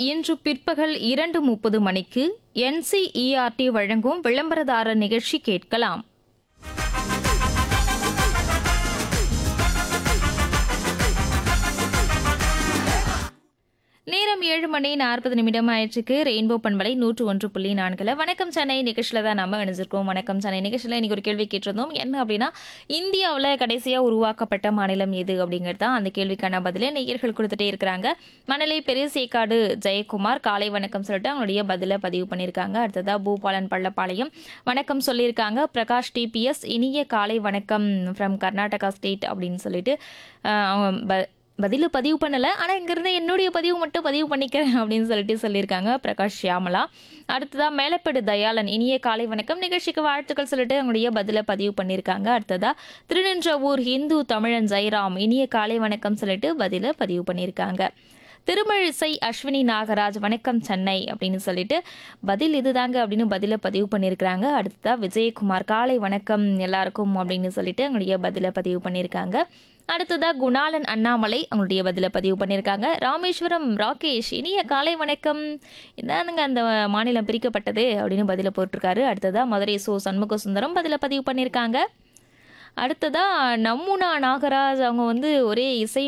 இன்று பிற்பகல் இரண்டு முப்பது மணிக்கு என்சிஇஆர்டி வழங்கும் விளம்பரதாரர் நிகழ்ச்சி கேட்கலாம் நேரம் ஏழு மணி நாற்பது நிமிடம் ஆயிடுச்சுக்கு ரெயின்போ பண்பலை நூற்று ஒன்று புள்ளி நான்குல வணக்கம் சென்னை நிகழ்ச்சியில் தான் நம்ம இணைஞ்சிருக்கோம் வணக்கம் சென்னை நிகழ்ச்சியில் இன்னைக்கு ஒரு கேள்வி கேட்டிருந்தோம் என்ன அப்படின்னா இந்தியாவில் கடைசியாக உருவாக்கப்பட்ட மாநிலம் எது அப்படிங்கிறது தான் அந்த கேள்விக்கான பதிலை நேயர்கள் கொடுத்துட்டே இருக்கிறாங்க மணலை பெரியசேக்காடு ஜெயக்குமார் காலை வணக்கம் சொல்லிட்டு அவங்களுடைய பதிலை பதிவு பண்ணியிருக்காங்க அடுத்ததா பூபாலன் பள்ளப்பாளையம் வணக்கம் சொல்லியிருக்காங்க பிரகாஷ் டிபிஎஸ் இனிய காலை வணக்கம் ஃப்ரம் கர்நாடகா ஸ்டேட் அப்படின்னு சொல்லிட்டு அஹ், அவங்க ப- பதில பதிவு பண்ணல ஆனா இங்க இருந்து என்னுடைய பதிவு மட்டும் பதிவு பண்ணிக்கிறேன் அப்படின்னு சொல்லிட்டு சொல்லியிருக்காங்க பிரகாஷ் ஷியாமலா அடுத்ததா மேலப்படு தயாளன் இனிய காலை வணக்கம் நிகழ்ச்சிக்கு வாழ்த்துக்கள் சொல்லிட்டு அவங்களுடைய பதில பதிவு பண்ணியிருக்காங்க அடுத்ததா திருநின்றவூர் ஹிந்து தமிழன் ஜெயராம் இனிய காலை வணக்கம் சொல்லிட்டு பதில பதிவு பண்ணியிருக்காங்க திருமழிசை அஸ்வினி நாகராஜ் வணக்கம் சென்னை அப்படின்னு சொல்லிட்டு பதில் இதுதாங்க அப்படின்னு பதில பதிவு பண்ணியிருக்கிறாங்க அடுத்ததா விஜயகுமார் காலை வணக்கம் எல்லாருக்கும் அப்படின்னு சொல்லிட்டு அவங்களுடைய பதில பதிவு பண்ணியிருக்காங்க அடுத்ததா குணாலன் அண்ணாமலை அவங்களுடைய பதில பதிவு பண்ணியிருக்காங்க ராமேஸ்வரம் ராகேஷ் இனிய காலை வணக்கம் இதானுங்க அந்த மாநிலம் பிரிக்கப்பட்டது அப்படின்னு பதில போட்டிருக்காரு அடுத்ததா மதுரை சோ சண்முக சுந்தரம் பதில பதிவு பண்ணியிருக்காங்க அடுத்ததா நம்முனா நாகராஜ் அவங்க வந்து ஒரே இசை